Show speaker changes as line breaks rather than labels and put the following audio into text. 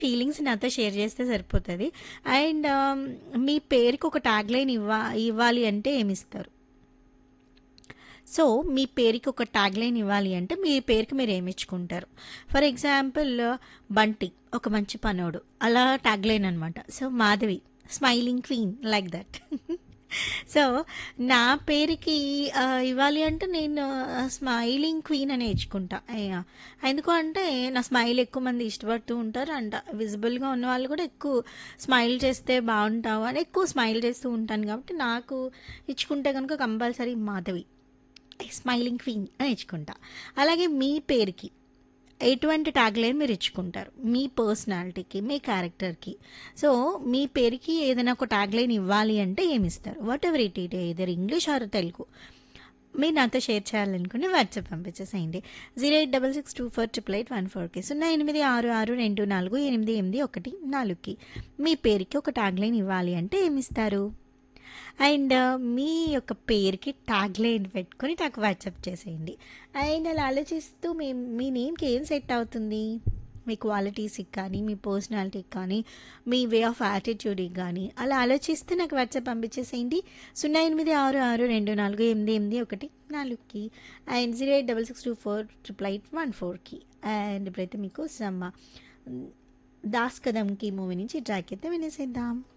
Feelings నాతో share చేస్తే సరిపోతది. అండ్ ఆహ్, మీ పేరుకి ఒక ట్యాగ్‌లైన్ ఇవ్వ ఇవ్వాలి అంటే ఏమిస్తారు? సో, మీ పేరుకి ఒక ట్యాగ్‌లైన్ ఇవ్వాలి అంటే మీ పేరుకి మీరు ఏమిచ్చుకుంటారు? ఫర్ ఎగ్జాంపుల్ 'బంటి' ఒక మంచి పనోడు. అలా ట్యాగ్‌లైన్ అనమాట. So, 'Madhavi' smiling queen like that. So, నా పేరుకి ఆహ్, ఇవ్వాలి అంటే నేను స్మైలింగ్ క్వీన్ అనే ఇచ్చుకుంటా. యాహ్! ఎందుకు అంటే నా స్మైల్ ఎక్కువ మంది ఇష్టపడుతూ ఉంటారు అంట. విజిబుల్‌గా ఉన్నవాళ్ళు కూడా ఎక్కువ స్మైల్ చేస్తే బావుంటావు అని ఎక్కువ స్మైల్ చేస్తూ ఉంటాను కాబట్టి నాకు ఇచ్చుకుంటే గనుక కంపల్సరీ 'మాధవి' స్మైలింగ్ క్వీన్ అని ఇచ్చుకుంటా. అలాగే మీ పేరుకి ఎటువంటి ట్యాగ్‌లైన్ మీరు ఇచ్చుకుంటారు? మీ పర్సనాలిటీకి, మీ క్యారెక్టర్‌కి. సో, మీ పేరుకి ఏదైనా ఒక ట్యాగ్‌లైన్ ఇవ్వాలి అంటే ఏమిస్తారు? Whatever it it either English or Telugu. మీరు నాతో షేర్ చేయాలనుకుంటే వాట్సాప్ పంపించేసేయండి. 08662488814కి 08662488814కి మీ పేరుకి ఒక ట్యాగ్‌లైన్ ఇవ్వాలి అంటే ఏమిస్తారు? అండ్ మీ యొక్క పేరుకి ట్యాగ్‌లైన్ పెట్టుకొని నాకు వాట్సాప్ చేసేయండి. అండ్ అలా ఆలోచిస్తూ మీ మీ నేమ్‌కి ఏం సెట్ అవుతుంది? మీ క్వాలిటీస్‌కి కానీ, మీ పర్సనాలిటీకి కానీ, మీ వే ఆఫ్ యాటిట్యూడ్‌కి గానీ అలా ఆలోచిస్తూ నాకు వాట్సాప్ పంపించేసేయండి. 08662488814కి అండ్ 08662488814కి అండ్ ఇప్పుడైతే మీకోసం 'దాస్ కదమ్‌కి' మూవీ నుంచి ట్రాక్ అయితే వినేసేద్దాం.